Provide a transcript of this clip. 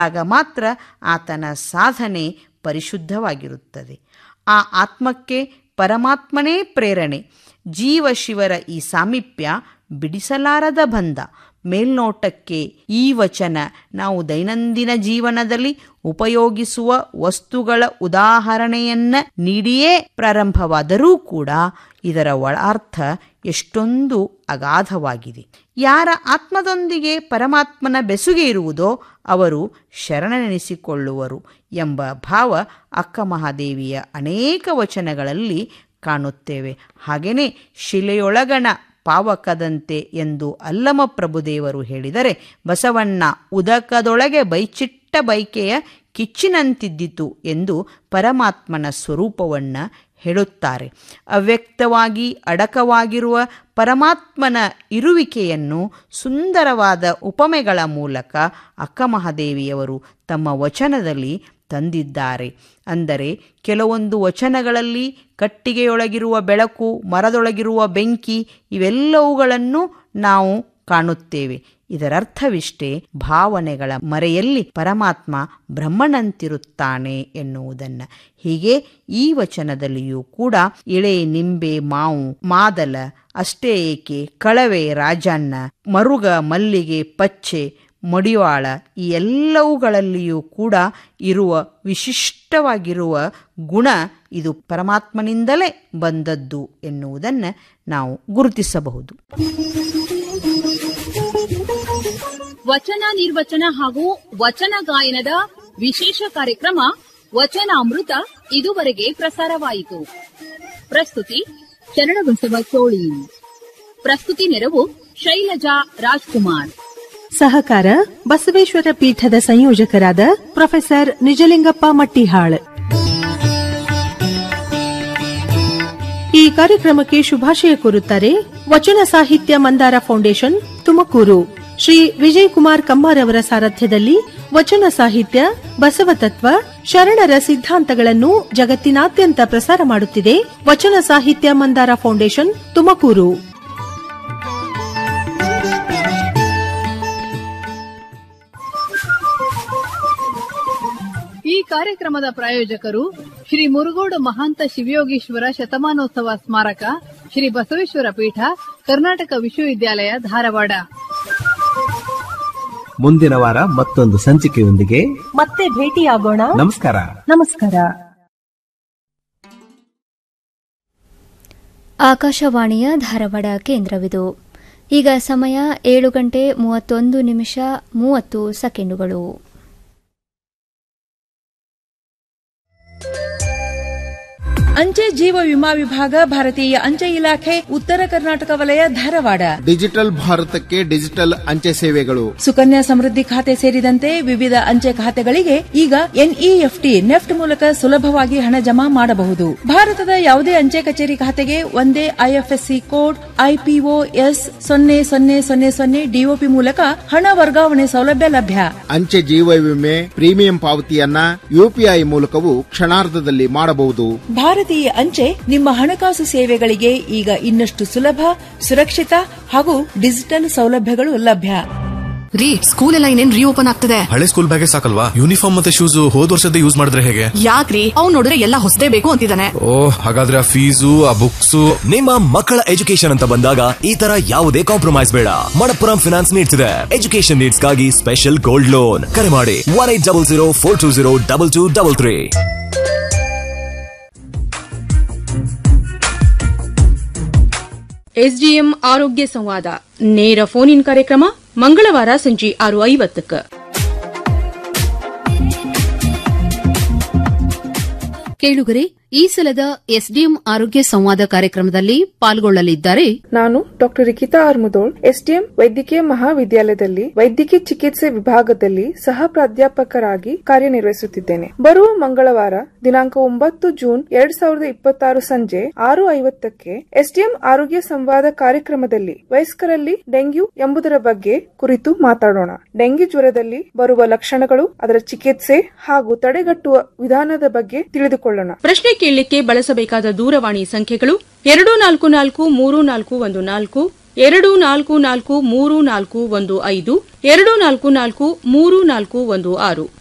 ಆಗ ಮಾತ್ರ ಆತನ ಸಾಧನೆ ಪರಿಶುದ್ಧವಾಗಿರುತ್ತದೆ ಆ ಆತ್ಮಕ್ಕೆ ಪರಮಾತ್ಮನೇ ಪ್ರೇರಣೆ ಜೀವ ಶಿವರ ಈ ಸಾಮೀಪ್ಯ ಬಿಡಿಸಲಾರದ ಬಂಧ ಮೇಲ್ನೋಟಕ್ಕೆ ಈ ವಚನ ನಾವು ದೈನಂದಿನ ಜೀವನದಲ್ಲಿ ಉಪಯೋಗಿಸುವ ವಸ್ತುಗಳ ಉದಾಹರಣೆಯನ್ನ ನೀಡಿಯೇ ಪ್ರಾರಂಭವಾದರೂ ಕೂಡ ಇದರ ಒಳಾರ್ಥ ಎಷ್ಟೊಂದು ಅಗಾಧವಾಗಿದೆ ಯಾರ ಆತ್ಮದೊಂದಿಗೆ ಪರಮಾತ್ಮನ ಬೆಸುಗೆ ಇರುವುದೋ ಅವರು ಶರಣನೆನಿಸಿಕೊಳ್ಳುವರು ಎಂಬ ಭಾವ ಅಕ್ಕ ಮಹಾದೇವಿಯ ಅನೇಕ ವಚನಗಳಲ್ಲಿ ಕಾಣುತ್ತೇವೆ ಹಾಗೆಯೇ ಶಿಲೆಯೊಳಗಣ ಪಾವಕದಂತೆ ಎಂದು ಅಲ್ಲಮ ಪ್ರಭುದೇವರು ಹೇಳಿದರೆ ಬಸವಣ್ಣ ಉದಕದೊಳಗೆ ಬೈಚಿಟ್ಟ ಬೈಕೆಯ ಕಿಚ್ಚಿನಂತಿದ್ದಿತು ಎಂದು ಪರಮಾತ್ಮನ ಸ್ವರೂಪವನ್ನು ಹೇಳುತ್ತಾರೆ ಅವ್ಯಕ್ತವಾಗಿ ಅಡಕವಾಗಿರುವ ಪರಮಾತ್ಮನ ಇರುವಿಕೆಯನ್ನು ಸುಂದರವಾದ ಉಪಮೆಗಳ ಮೂಲಕ ಅಕ್ಕಮಹಾದೇವಿಯವರು ತಮ್ಮ ವಚನದಲ್ಲಿ ತಂದಿದ್ದಾರೆ ಅಂದರೆ ಕೆಲವೊಂದು ವಚನಗಳಲ್ಲಿ ಕಟ್ಟಿಗೆಯೊಳಗಿರುವ ಬೆಳಕು ಮರದೊಳಗಿರುವ ಬೆಂಕಿ ಇವೆಲ್ಲವುಗಳನ್ನು ನಾವು ಕಾಣುತ್ತೇವೆ ಇದರರ್ಥವಿಷ್ಟೇ ಭಾವನೆಗಳ ಮರೆಯಲ್ಲಿ ಪರಮಾತ್ಮ ಬ್ರಹ್ಮನಂತಿರುತ್ತಾನೆ ಎನ್ನುವುದನ್ನು ಹೀಗೆ ಈ ವಚನದಲ್ಲಿಯೂ ಕೂಡ ಇಳೆ ನಿಂಬೆ ಮಾವು ಮಾದಲ ಅಷ್ಟೇ ಏಕೆ ಕಳವೆ ರಾಜಣ್ಣ ಮರುಗ ಮಲ್ಲಿಗೆ ಪಚ್ಚೆ ಮಡಿವಾಳ ಈ ಎಲ್ಲವುಗಳಲ್ಲಿಯೂ ಕೂಡ ಇರುವ ವಿಶಿಷ್ಟವಾಗಿರುವ ಗುಣ ಇದು ಪರಮಾತ್ಮನಿಂದಲೇ ಬಂದದ್ದು ಎನ್ನುವುದನ್ನು ನಾವು ಗುರುತಿಸಬಹುದು ವಚನ ನಿರ್ವಚನ ಹಾಗೂ ವಚನ ಗಾಯನದ ವಿಶೇಷ ಕಾರ್ಯಕ್ರಮ ವಚನಾಮೃತ ಇದುವರೆಗೆ ಪ್ರಸಾರವಾಯಿತು ಪ್ರಸ್ತುತಿ ಶರಣಬಸವ ಚೋಳಿ ಪ್ರಸ್ತುತಿ ನೆರವು ಶೈಲಜಾ ರಾಜ್ಕುಮಾರ್ ಸಹಕಾರ ಬಸವೇಶ್ವರ ಪೀಠದ ಸಂಯೋಜಕರಾದ ಪ್ರೊಫೆಸರ್ ನಿಜಲಿಂಗಪ್ಪ ಮಟ್ಟಿಹಾಳ್ ಈ ಕಾರ್ಯಕ್ರಮಕ್ಕೆ ಶುಭಾಶಯ ಕೋರುತ್ತಾರೆ ವಚನ ಸಾಹಿತ್ಯ ಮಂದಾರ ಫೌಂಡೇಶನ್ ತುಮಕೂರು ಶ್ರೀ ವಿಜಯ್ ಕುಮಾರ್ ಕಮ್ಮಾರ್ ಅವರ ಸಾರಥ್ಯದಲ್ಲಿ ವಚನ ಸಾಹಿತ್ಯ ಬಸವತತ್ವ ಶರಣರ ಸಿದ್ಧಾಂತಗಳನ್ನು ಜಗತ್ತಿನಾದ್ಯಂತ ಪ್ರಸಾರ ಮಾಡುತ್ತಿದೆ ವಚನ ಸಾಹಿತ್ಯ ಮಂದಾರ ಫೌಂಡೇಶನ್ ತುಮಕೂರು ಈ ಕಾರ್ಯಕ್ರಮದ ಪ್ರಾಯೋಜಕರು ಶ್ರೀ ಮುರುಗೋಡು ಮಹಾಂತ ಶಿವಯೋಗೀಶ್ವರ ಶತಮಾನೋತ್ಸವ ಸ್ಮಾರಕ ಶ್ರೀ ಬಸವೇಶ್ವರ ಪೀಠ ಕರ್ನಾಟಕ ವಿಶ್ವವಿದ್ಯಾಲಯ ಧಾರವಾಡ ಮುಂದಿನ ವಾರ ಮತ್ತೊಂದು ಸಂಚಿಕೆಯೊಂದಿಗೆ ಮತ್ತೆ ಭೇಟಿಯಾಗೋಣ ನಮಸ್ಕಾರ ನಮಸ್ಕಾರ ಆಕಾಶವಾಣಿಯ ಧಾರವಾಡ ಕೇಂದ್ರವಿದು ಈಗ ಸಮಯ ಏಳು ಗಂಟೆ ಮೂವತ್ತೊಂದು ನಿಮಿಷ ಮೂವತ್ತು ಸೆಕೆಂಡುಗಳು ಅಂಚೆ ಜೀವ ವಿಮಾ ವಿಭಾಗ ಭಾರತೀಯ ಅಂಚೆ ಇಲಾಖೆ ಉತ್ತರ ಕರ್ನಾಟಕ ವಲಯ ಧಾರವಾಡ ಡಿಜಿಟಲ್ ಭಾರತಕ್ಕೆ ಡಿಜಿಟಲ್ ಅಂಚೆ ಸೇವೆಗಳು ಸುಕನ್ಯಾ ಸಮೃದ್ಧಿ ಖಾತೆ ಸೇರಿದಂತೆ ವಿವಿಧ ಅಂಚೆ ಖಾತೆಗಳಿಗೆ ಈಗ ಎನ್ಇಎಫ್ಟಿ ನೆಫ್ಟ್ ಮೂಲಕ ಸುಲಭವಾಗಿ ಹಣ ಜಮಾ ಮಾಡಬಹುದು ಭಾರತದ ಯಾವುದೇ ಅಂಚೆ ಕಚೇರಿ ಖಾತೆಗೆ ಒಂದೇ ಐಎಫ್ಎಸ್ಸಿ ಕೋಡ್ ಐಪಿಒ ಎಸ್ ಸೊನ್ನೆ ಸೊನ್ನೆ ಸೊನ್ನೆ ಸೊನ್ನೆ ಡಿಒಪಿ ಮೂಲಕ ಹಣ ವರ್ಗಾವಣೆ ಸೌಲಭ್ಯ ಲಭ್ಯ ಅಂಚೆ ಜೀವ ವಿಮೆ ಪ್ರೀಮಿಯಂ ಪಾವತಿಯನ್ನ ಯುಪಿಐ ಮೂಲಕವೂ ಕ್ಷಣಾರ್ಧದಲ್ಲಿ ಮಾಡಬಹುದು ಭಾರತೀಯ ಅಂಚೆ ನಿಮ್ಮ ಹಣಕಾಸು ಸೇವೆಗಳಿಗೆ ಈಗ ಇನ್ನಷ್ಟು ಸುಲಭ ಸುರಕ್ಷಿತ ಹಾಗೂ ಡಿಜಿಟಲ್ ಸೌಲಭ್ಯಗಳು ಲಭ್ಯ ರೀ ಸ್ಕೂಲ್ ಎಲ್ಲ ಇನ್ನೇನ್ ರೀಓಪನ್ ಆಗ್ತದೆ ಹಳೆ ಸ್ಕೂಲ್ ಬ್ಯಾಗೆ ಸಾಕಲ್ವಾ ಯೂನಿಫಾರ್ಮ್ ಮತ್ತೆ ಶೂಸ್ ಹೋದ್ ವರ್ಷದ ಯೂಸ್ ಮಾಡಿದ್ರೆ ಹೇಗೆ ಯಾಕ್ರಿ ಅವ್ನ್ ನೋಡಿದ್ರೆ ಎಲ್ಲ ಹೊಸದೇ ಬೇಕು ಅಂತಿದ್ದಾನೆ ಓ ಹಾಗಾದ್ರೆ ಆ ಫೀಸು ಆ ಬುಕ್ಸು ನಿಮ್ಮ ಮಕ್ಕಳ ಎಜುಕೇಶನ್ ಅಂತ ಬಂದಾಗ ಈ ತರ ಯಾವುದೇ ಕಾಂಪ್ರಮೈಸ್ ಬೇಡ ಮಣಪ್ಪುರಂ ಫಿನಾನ್ಸ್ ನೀಡ್ತಿದೆ ಎಜುಕೇಶನ್ ನೀಡ್ಸ್ ಗಾಗಿ ಸ್ಪೆಷಲ್ ಗೋಲ್ಡ್ ಲೋನ್ ಕರೆ ಮಾಡಿ one eight double zero four two zero double two double three SDM ಆರೋಗ್ಯ ಸಂವಾದ ನೇರ ಫೋನ್ ಇನ್ ಕಾರ್ಯಕ್ರಮ ಮಂಗಳವಾರ ಸಂಜೆ ಆರು ಐವತ್ತಕ್ಕೆ ಕೇಳುಗರೆ ಈ ಸಲದ ಎಸ್ಡಿಎಂ ಆರೋಗ್ಯ ಸಂವಾದ ಕಾರ್ಯಕ್ರಮದಲ್ಲಿ ಪಾಲ್ಗೊಳ್ಳಲಿದ್ದಾರೆ ನಾನು ಡಾಕ್ಟರ್ ರಿಕಿತಾ ಆರ್ಮುದೋಳ್ ಎಸ್ಡಿಎಂ ವೈದ್ಯಕೀಯ ಮಹಾವಿದ್ಯಾಲಯದಲ್ಲಿ ವೈದ್ಯಕೀಯ ಚಿಕಿತ್ಸೆ ವಿಭಾಗದಲ್ಲಿ ಸಹ ಪ್ರಾಧ್ಯಾಪಕರಾಗಿ ಕಾರ್ಯನಿರ್ವಹಿಸುತ್ತಿದ್ದೇನೆ ಬರುವ ಮಂಗಳವಾರ ದಿನಾಂಕ ಒಂಬತ್ತು ಜೂನ್ ಎರಡ್ ಸಾವಿರದ ಇಪ್ಪತ್ತಾರು ಸಂಜೆ ಆರು ಐವತ್ತಕ್ಕೆ ಎಸ್ಡಿಎಂ ಆರೋಗ್ಯ ಸಂವಾದ ಕಾರ್ಯಕ್ರಮದಲ್ಲಿ ವಯಸ್ಕರಲ್ಲಿ ಡೆಂಗ್ಯೂ ಎಂಬುದರ ಬಗ್ಗೆ ಕುರಿತು ಮಾತಾಡೋಣ ಡೆಂಗ್ಯೂ ಜ್ವರದಲ್ಲಿ ಬರುವ ಲಕ್ಷಣಗಳು ಅದರ ಚಿಕಿತ್ಸೆ ಹಾಗೂ ತಡೆಗಟ್ಟುವ ವಿಧಾನದ ಬಗ್ಗೆ ತಿಳಿದುಕೊಳ್ಳೋಣ ಪ್ರಶ್ನೆ ಕೇಳಲಿಕ್ಕೆ ಬಳಸಬೇಕಾದ ದೂರವಾಣಿ ಸಂಖ್ಯೆಗಳು ಎರಡು ನಾಲ್ಕು ನಾಲ್ಕು ಮೂರು ನಾಲ್ಕು ಒಂದು ನಾಲ್ಕು ಎರಡು ನಾಲ್ಕು ನಾಲ್ಕು ಮೂರು ನಾಲ್ಕು ಒಂದು ಐದು ಎರಡು ನಾಲ್ಕು ನಾಲ್ಕು ಮೂರು ನಾಲ್ಕು ಒಂದು ಆರು